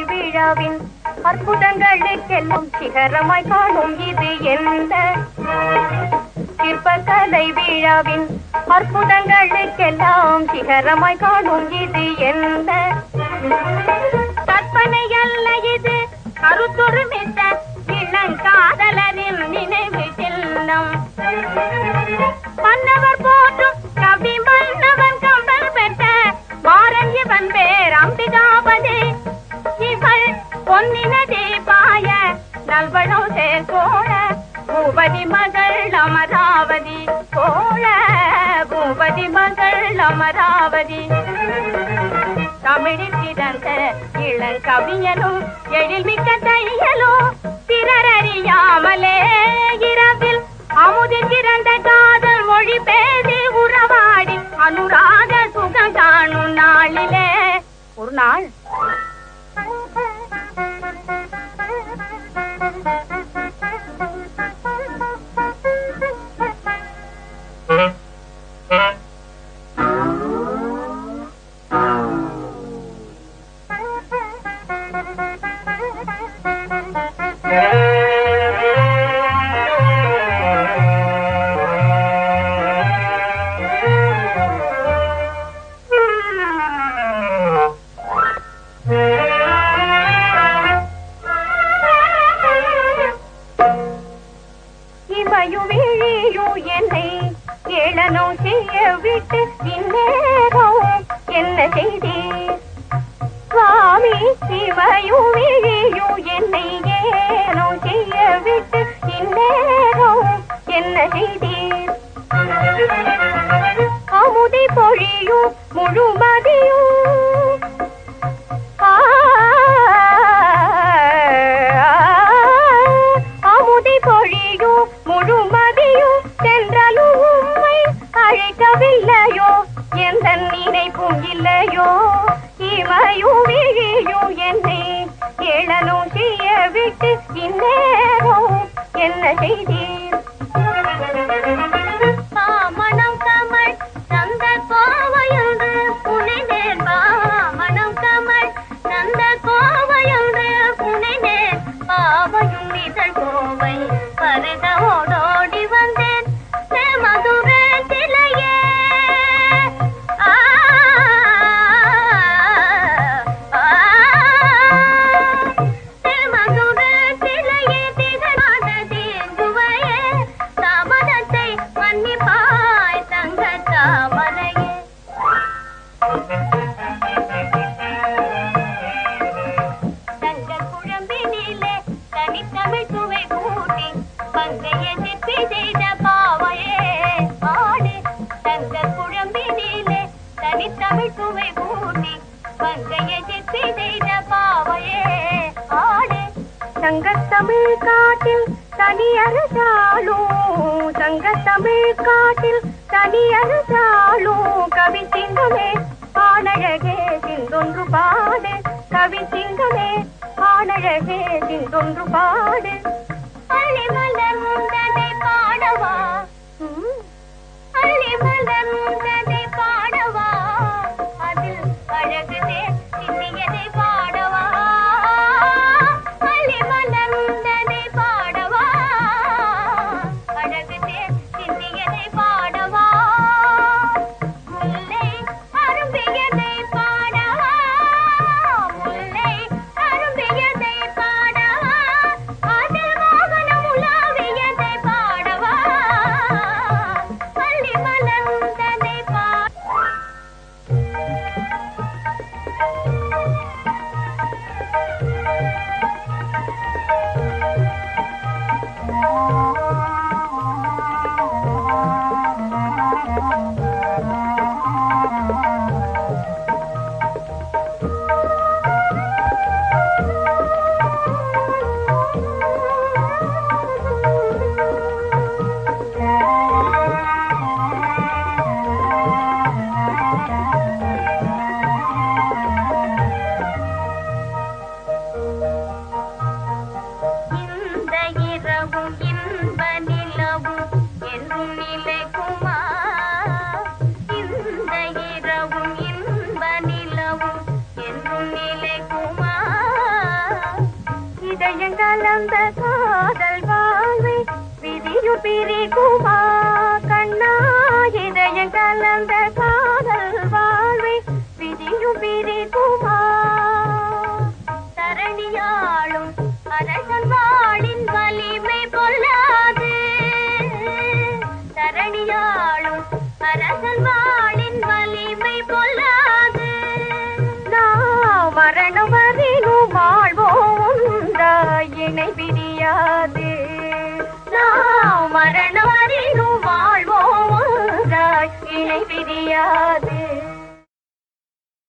விழாவின் அற்புதங்களுக்கெல்லாம் சிகரமாய் காணும் இது எந்த சிற்பக்கலை விழாவின் அற்புதங்களுக்கெல்லாம் சிகரமாய் காணும் இது எந்த கற்பனை அல்ல இது கருத்துருமித்த இளங்காதலரின் நினைவு சின்னம் மன்னவர் போற்றும் கவி மன்னவன் கம்பல் பெற்ற மாறன் இவன் பேர் அம்பிகாபதி இவள் பொன்னின தீபாய நல்வளம் சேர்கோள பூபதி மகள் அமராவதி கோள பூபதி மகள் அமராவதி தமிழில் பிறந்த இளங்கவியனும் எழில்மிக்க தையலும் பிறர் அறியாமலே இரவில் அமுதில் பிறந்த காதல் மொழி பேசி உறவாடி அனுராக சுகம் காணும் நாளிலே ஒரு நாள் இமையும் விழியும் என்னை ஏளனோ செய்ய விட்டு இந்நேரம் என்ன செய்தி சுவாமி இமையும் விழியும் என்னை ஏனோ செய்ய விட்டு இந்நேரம் என்ன செய்தி அமுதை பொழியும் முழுமதியும் அமுதை பொழியும் முழுமதியும் சென்றலும் உம்மை அழைக்கவில்லையோ எந்த நினைப்பும் இல்லையோ இமையும் விழியும் என்னை ஏளனும் செய்ய விட்டு இந்நேரம் என்ன செய்தீர் மனம் கமல் தந்த கோவையுண்டு புனைந்தேன் மனம் கமல் தந்த கோவையுண்டு புனைந்தேன் பாவையும் இதழ் கோவை பருக ஓடோடி வந்தேன் மதுர சிலையே ஆ, ஆ, மதுர சிலையே திகழாத தீங்குவையே தாமதத்தை மன்னிப்பாய் தங்க தாமரையே தங்க குழம்பினிலே தனித்தமிழ் சுவை கூட்டி பங்கைய சிற்பி செய்த பாவையே ஆடு தங்க குழம்பினிலே தனித்தமிழ் சுவை கூட்டி பங்கைய சிற்பி செய்த பாவையே ஆடு தங்கத்தமிழ் காட்டில் தனியரசாலும் தங்கத்தமிழ் காட்டில் தனியரசாலும் கவி சிங்கமே ஆனழகே சிந்தொன்று பாடு கவி சிங்கமே ஆனழகே சிந்தொன்று பாடு அள்ளி மலர் முந்ததை பாடவா ம். அள்ளி மலர் முந்ததை பாடவா அதில் அழகுதே சின்னியதை பாடவா அள்ளி மலர் முந்ததை பாடவா அழகுதே சின்னியதை பாடவா முல்லை அரும்பியதை பாடவா முல்லை அரும்பியதை பாடவா அதில் மோகனம் உலாவியதை பாடவா பள்ளி மலர்ந்ததை பாட இந்த இரவும் இன்ப நிலவும் என்றும் நிலைக்குமா இந்த இரவும் இன்ப நிலவும் என்றும் நிலைக்குமா இதயங்கலந்த காதல் வாழ்வை விதியு பிரிக்குமா கண்ணா இதயங்கலந்த காதல் வாழ்வை விதியு பிரிக்குமா தரணியாளும் அரசன் வாழின் வலிமை பொல்லாது தரணியாளும் அரசன் வாழின் வலிமை பொல்லாது நாம் மரணம் வரையிலும் வாழ்வோம் ஒன்றாய் இணை பிரியாது நாம் மரணம் வரையிலும் வாழ்வோம் ஒன்றாய் இணை பிரியாது